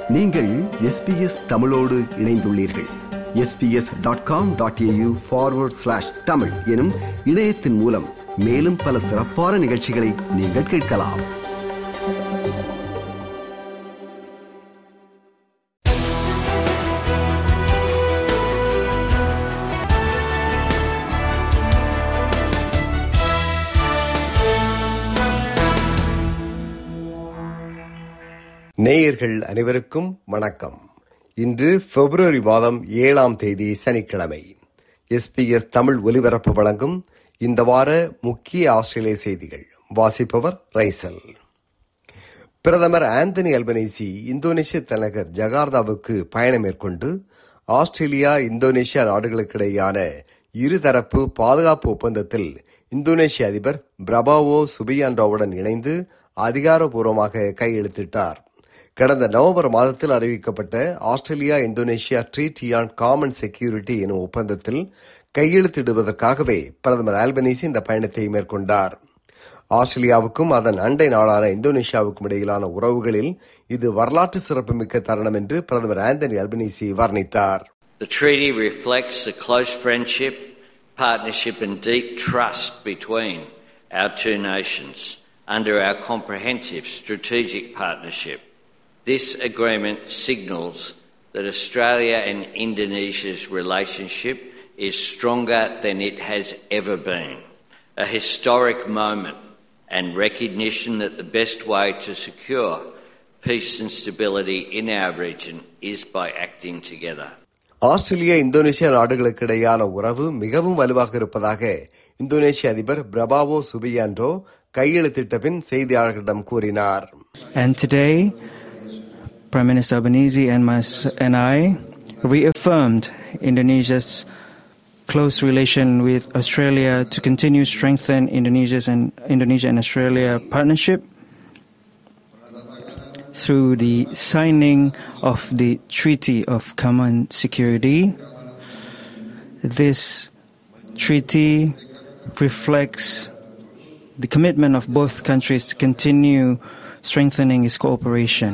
நீங்கள் எஸ்பிஎஸ் தமிழோடு இணைந்துள்ளீர்கள் SBS dot com dot AU forward slash Tamil எனும் இணையத்தின் மூலம் மேலும் பல சிறப்பான நிகழ்ச்சிகளை நீங்கள் கேட்கலாம் நேயர்கள் அனைவருக்கும் வணக்கம் இன்று பிப்ரவரி மாதம் ஏழாம் தேதி சனிக்கிழமை எஸ்பிஎஸ் தமிழ் ஒலிபரப்பு வழங்கும் இந்த வார முக்கிய ஆஸ்திரேலிய செய்திகள் வாசிப்பவர் ரைசல் பிரதமர் ஆந்தனி அல்பனேசி இந்தோனேஷிய தலைநகர் ஜகார்த்தாவுக்கு பயணம் மேற்கொண்டு ஆஸ்திரேலியா இந்தோனேஷியா நாடுகளுக்கிடையேயான இருதரப்பு பாதுகாப்பு ஒப்பந்தத்தில் இந்தோனேஷிய அதிபர் பிரபாவோ சுபியாண்டோவுடன் இணைந்து அதிகாரப்பூர்வமாக கையெழுத்திட்டார் கடந்த நவம்பர் மாதத்தில் அறிவிக்கப்பட்ட Australia Indonesia treaty on common security எனும் ஒப்பந்தத்தில் கையெழுத்திடுவதற்காகவே பிரதமர் ஆல்பனீசி இந்த பயணத்தை மேற்கொண்டார் ஆஸ்திரேலியாவுக்கும் அதன் அண்டை நாடான இந்தோனேஷியாவுக்கும் இடையிலான உறவுகளில் இது வரலாற்று சிறப்புமிக்க தருணம் என்று பிரதமர் ஆந்தனி அல்பனீசி வர்ணித்தார் The treaty reflects the close friendship, partnership, and deep trust between our two nations under our comprehensive strategic partnership. This agreement signals that Australia and Indonesia's relationship is stronger than it has ever been, a historic moment and recognition that the best way to secure peace and stability in our region is by acting together. Australia Indonesia நாடுகளுக்கு இடையான உறவு மிகவும் வலுவாக இருப்பதாக இந்தோனேஷிய அதிபர் பிரபாவோ Subianto கையெழுத்திட்ட பின் செய்தியாளர்களிடம் கூறினார் And today, Prime Minister Albanese and, my, and I reaffirmed Indonesia's close relation with Australia to continue strengthen Indonesia's and Indonesia and Australia partnership through the signing of the Treaty of Common Security. This treaty reflects the commitment of both countries to continue strengthening its cooperation.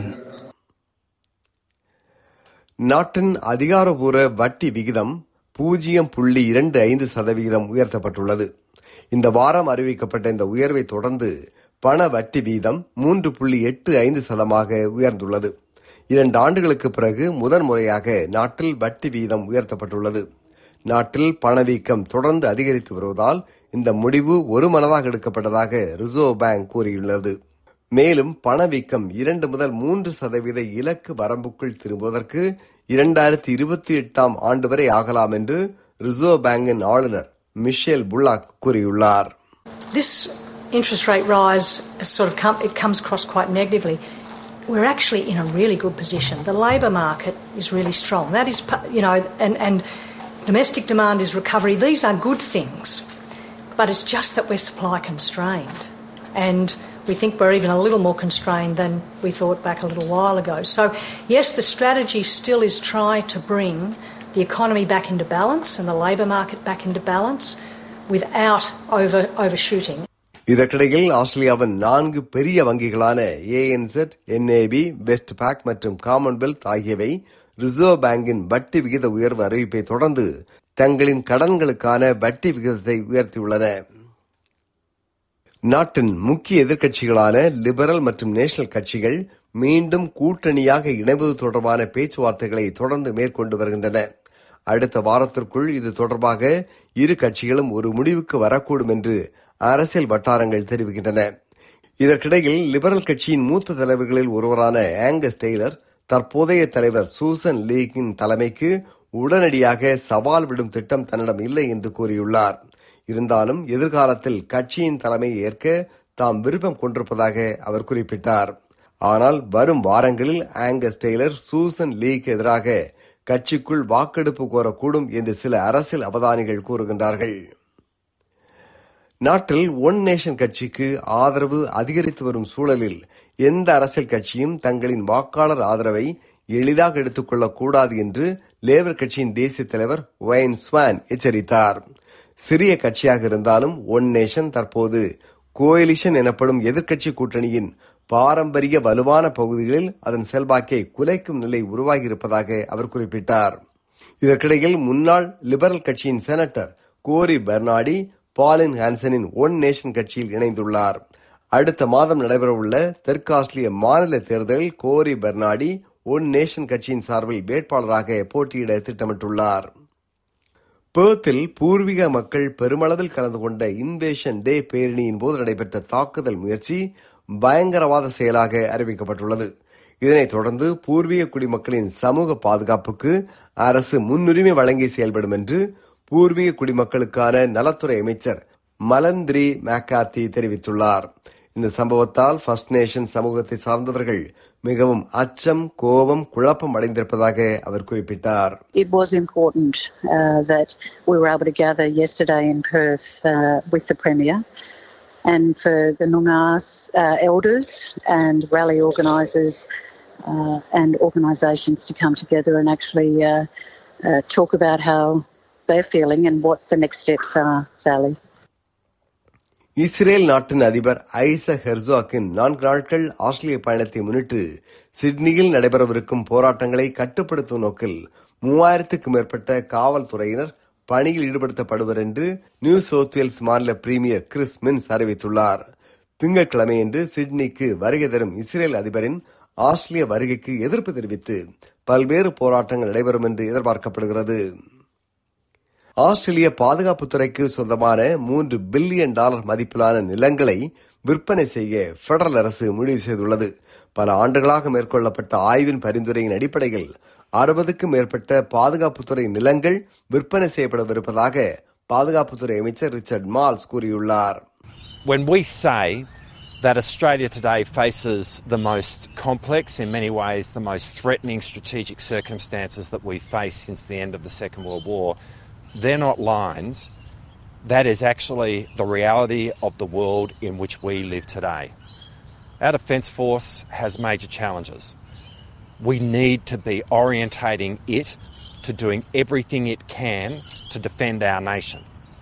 நாட்டின் அதிகாரபூர்வ வட்டி விகிதம் பூஜ்ஜியம் புள்ளி இரண்டு ஐந்து சதவிகிதம் உயர்த்தப்பட்டுள்ளது இந்த வாரம் அறிவிக்கப்பட்ட இந்த உயர்வை தொடர்ந்து பண வட்டி வீதம் மூன்று புள்ளி எட்டு ஐந்து சதமாக உயர்ந்துள்ளது இரண்டு ஆண்டுகளுக்கு பிறகு முதன்முறையாக நாட்டில் வட்டி வீதம் உயர்த்தப்பட்டுள்ளது நாட்டில் பணவீக்கம் தொடர்ந்து அதிகரித்து வருவதால் இந்த முடிவு ஒரு மனதாக எடுக்கப்பட்டதாக ரிசர்வ் பேங்க் கூறியுள்ளது மேலும் பணவீக்கம் இரண்டு முதல் மூன்று சதவீத இலக்கு வரம்புக்குள் திரும்புவதற்கு இரண்டாயிரத்தி இருபத்தி எட்டாம் ஆண்டு வரை ஆகலாம் என்று ரிசர்வ் பேங்கின் ஆளுநர் மிஷேல் புல்லாக் கூறியுள்ளார் This interest rate rise has sort of come, it comes across quite negatively. We're actually in a really good position. The labour market is really strong. That is, pa- you know, and, and domestic demand is recovery. These are good things, but it's just that we're supply constrained. And we think we're even a little more constrained than we thought back a little while ago. So, yes, the strategy still is try to bring the economy back into balance and the labour market back into balance without over, overshooting. இதற்கிடையில் ஆஸ்திரேலியாவின் நான்கு பெரிய வங்கிகளான ANZ NAB Westpac மற்றும் Commonwealth ஆகியவை reserve பேங்கின் வட்டி விகித உயர்வு அறிவிப்பை தொடர்ந்து தங்களின் கடன்களுக்கான வட்டி விகிதத்தை உயர்த்தியுள்ளன நாட்டின் முக்கிய எதிர்க்கட்சிகளான லிபரல் மற்றும் நேஷனல் கட்சிகள் மீண்டும் கூட்டணியாக இணைவது தொடர்பான பேச்சுவார்த்தைகளை தொடர்ந்து மேற்கொண்டு வருகின்றன அடுத்த வாரத்திற்குள் இது தொடர்பாக இரு கட்சிகளும் ஒரு முடிவுக்கு வரக்கூடும் என்று அரசியல் வட்டாரங்கள் தெரிவிக்கின்றன இதற்கிடையில் லிபரல் கட்சியின் மூத்த தலைவர்களில் ஒருவரான ஆங்கஸ் டெய்லர் தற்போதைய தலைவர் சூசன் லீக்கின் தலைமைக்கு உடனடியாக சவால் விடும் திட்டம் தன்னிடம் இல்லை என்று கூறியுள்ளார் இருந்தாலும் எதிர்காலத்தில் கட்சியின் தலைமையை ஏற்க தாம் விருப்பம் கொண்டிருப்பதாக அவர் குறிப்பிட்டார் ஆனால் வரும் வாரங்களில் ஆங்கஸ் டெய்லர் சூசன் லீக்கு எதிராக கட்சிக்குள் வாக்கெடுப்பு கோரக்கூடும் என்று சில அரசியல் அவதானிகள் கூறுகின்றார்கள் நாட்டில் ஒன் நேஷன் கட்சிக்கு ஆதரவு அதிகரித்து வரும் சூழலில் எந்த அரசியல் கட்சியும் தங்களின் வாக்காளர் ஆதரவை எளிதாக எடுத்துக்கொள்ளக் கூடாது என்று லேபர் கட்சியின் தேசிய தலைவர் ஒயன் ஸ்வான் எச்சரித்தார் சிறிய கட்சியாக இருந்தாலும் ஒன் நேஷன் தற்போது கோயலிஷன் எனப்படும் எதிர்க்கட்சி கூட்டணியின் பாரம்பரிய வலுவான பகுதிகளில் அதன் செல்வாக்கை குலைக்கும் நிலை உருவாகியிருப்பதாக அவர் குறிப்பிட்டார் இதற்கிடையில் முன்னாள் லிபரல் கட்சியின் செனட்டர் கோரி பெர்னாடி பாலின் ஹான்சனின் ஒன் நேஷன் கட்சியில் இணைந்துள்ளார் அடுத்த மாதம் நடைபெறவுள்ள தெற்காஸ்திரிய மாநில தேர்தலில் கோரி பெர்னாடி ஒன் நேஷன் கட்சியின் சார்பில் வேட்பாளராக போட்டியிட திட்டமிட்டுள்ளார் பேர்த்தில் பூர்வீக மக்கள் பெருமளவில் கலந்து கொண்ட இன்வேஷன் டே பேரணியின் போது நடைபெற்ற தாக்குதல் முயற்சி பயங்கரவாத செயலாக அறிவிக்கப்பட்டுள்ளது இதனைத் தொடர்ந்து பூர்வீக குடிமக்களின் சமூக பாதுகாப்புக்கு அரசு முன்னுரிமை வழங்கி செயல்படும் என்று பூர்வீக குடிமக்களுக்கான நலத்துறை அமைச்சர் மலந்திரி மேக்காத்தி தெரிவித்துள்ளார் இந்த சம்பவத்தால் ஃபர்ஸ்ட் நேஷன் சமூகத்தை சார்ந்தவர்கள் மிகவும் அச்சம் கோபம் குழப்பம் அடைந்திருப்பதாக அவர் குறிப்பிட்டார் It was important uh, that we were able to gather yesterday in Perth uh, with the Premier and for the Noongar uh, elders and rally organisers uh, and organisations to come together and actually uh, uh, talk about how they're feeling and what the next steps are, Sally. Israel நாட்டின் அதிபர் Isaac ஹெர்சாக்கின் நான்கு நாட்கள் ஆஸ்திரேலிய பயணத்தை முன்னிட்டு சிட்னியில் நடைபெறவிருக்கும் போராட்டங்களை கட்டுப்படுத்தும் நோக்கில் மூவாயிரத்துக்கும் மேற்பட்ட காவல்துறையினர் பணியில் ஈடுபடுத்தப்படுவர் என்று நியூ சவுத் வேல்ஸ் மாநில பிரீமியர் கிறிஸ் மின்ஸ் அறிவித்துள்ளார் திங்கட்கிழமையன்று சிட்னிக்கு வருகை தரும் இஸ்ரேல் அதிபரின் ஆஸ்திரேலிய வருகைக்கு எதிர்ப்பு தெரிவித்து பல்வேறு போராட்டங்கள் நடைபெறும் என்று எதிர்பார்க்கப்படுகிறது ஆஸ்திரேலிய பாதுகாப்புத்துறைக்கு சொந்தமான மூன்று பில்லியன் டாலர் மதிப்பிலான நிலங்களை விற்பனை செய்ய பெடரல் அரசு முடிவு செய்துள்ளது பல ஆண்டுகளாக மேற்கொள்ளப்பட்ட ஆய்வின் பரிந்துரையின் அடிப்படையில் அறுபதுக்கும் மேற்பட்ட பாதுகாப்புத்துறை நிலங்கள் விற்பனை செய்யப்படவிருப்பதாக பாதுகாப்புத்துறை அமைச்சர் ரிச்சர்ட் மால்ஸ் கூறியுள்ளார் When we say that Australia today faces the most complex, in many ways, the most threatening strategic circumstances that we face since the end of the Second World War, they're not lines. That is actually the reality of the world in which we live today. Our Defence Force has major challenges. We need to be orientating it to doing everything it can to defend our nation.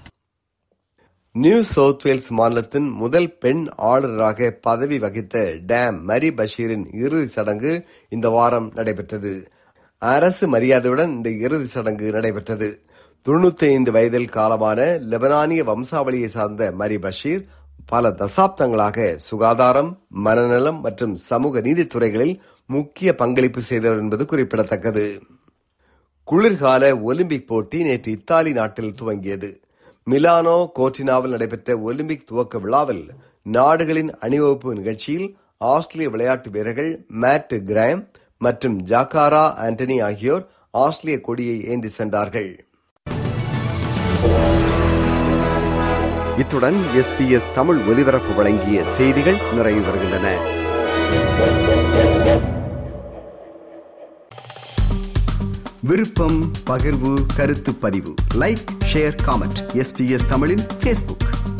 New South Wales மாநிலத்தின் முதல் பெண் ஆளுநராக பதவி வகித்த dam மரி பஷீரின் இறுதிச் சடங்கு இந்த வாரம் நடைபெற்றது அரசு மரியாதையுடன் இந்த இறுதிச் சடங்கு நடைபெற்றது தொண்ணூத்தி ஐந்து வயதில் காலமான லெபனானிய வம்சாவளியை சார்ந்த மரி பஷீர் பல தசாப்தங்களாக சுகாதாரம் மனநலம் மற்றும் சமூக நீதித்துறைகளில் முக்கிய பங்களிப்பு செய்தவர் என்பது குறிப்பிடத்தக்கது குளிர்கால ஒலிம்பிக் போட்டி நேற்று இத்தாலி நாட்டில் துவங்கியது மிலானோ கோர்டினாவில் நடைபெற்ற ஒலிம்பிக் துவக்க விழாவில் நாடுகளின் அணிவகுப்பு நிகழ்ச்சியில் ஆஸ்திரேலிய விளையாட்டு வீரர்கள் மேட் கிராம் மற்றும் ஜாக்காரா ஆண்டனி ஆகியோர் ஆஸ்திரேலிய கொடியை ஏந்தி சென்றார்கள் இத்துடன் எஸ்பிஎஸ் தமிழ் ஒலிபரப்பு வழங்கிய செய்திகள் நிறைவு வருகின்றன விருப்பம் பகிர்வு கருத்து பதிவு லைக் ஷேர் காமெண்ட் எஸ்பிஎஸ் தமிழின் பேஸ்புக்